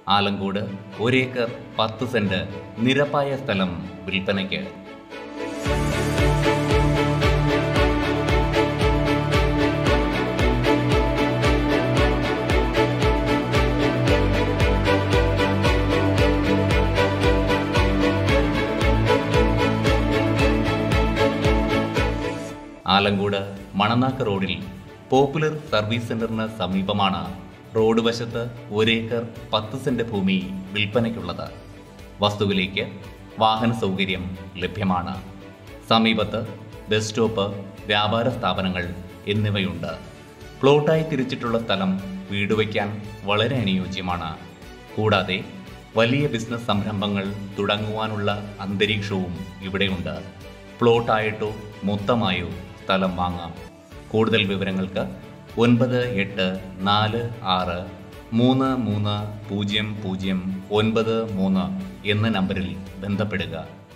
ആലങ്കോട് ഒരേക്കർ പത്ത് സെന്റ് നിരപ്പായ സ്ഥലം വിൽപ്പനയ്ക്ക് ആലങ്കോട് മണനാക്ക് റോഡിൽ പോപ്പുലർ സർവീസ് സെന്ററിന് സമീപമാണ് റോഡ് വശത്ത് ഒരേക്കർ പത്ത് സെന്റ് ഭൂമി വിൽപ്പനയ്ക്കുള്ളത് വസ്തുവിലേക്ക് വാഹന സൗകര്യം ലഭ്യമാണ് സമീപത്ത് ബസ് സ്റ്റോപ്പ് വ്യാപാര സ്ഥാപനങ്ങൾ എന്നിവയുണ്ട് പ്ലോട്ടായി തിരിച്ചിട്ടുള്ള സ്ഥലം വീട് വയ്ക്കാൻ വളരെ അനുയോജ്യമാണ് കൂടാതെ വലിയ ബിസിനസ് സംരംഭങ്ങൾ തുടങ്ങുവാനുള്ള അന്തരീക്ഷവും ഇവിടെയുണ്ട് പ്ലോട്ടായിട്ടോ മൊത്തമായോ സ്ഥലം വാങ്ങാം കൂടുതൽ വിവരങ്ങൾക്ക് ഒൻപത് എട്ട് നാല് ആറ് മൂന്ന് മൂന്ന് പൂജ്യം പൂജ്യം ഒൻപത് മൂന്ന് എന്ന നമ്പറിൽ ബന്ധപ്പെടുക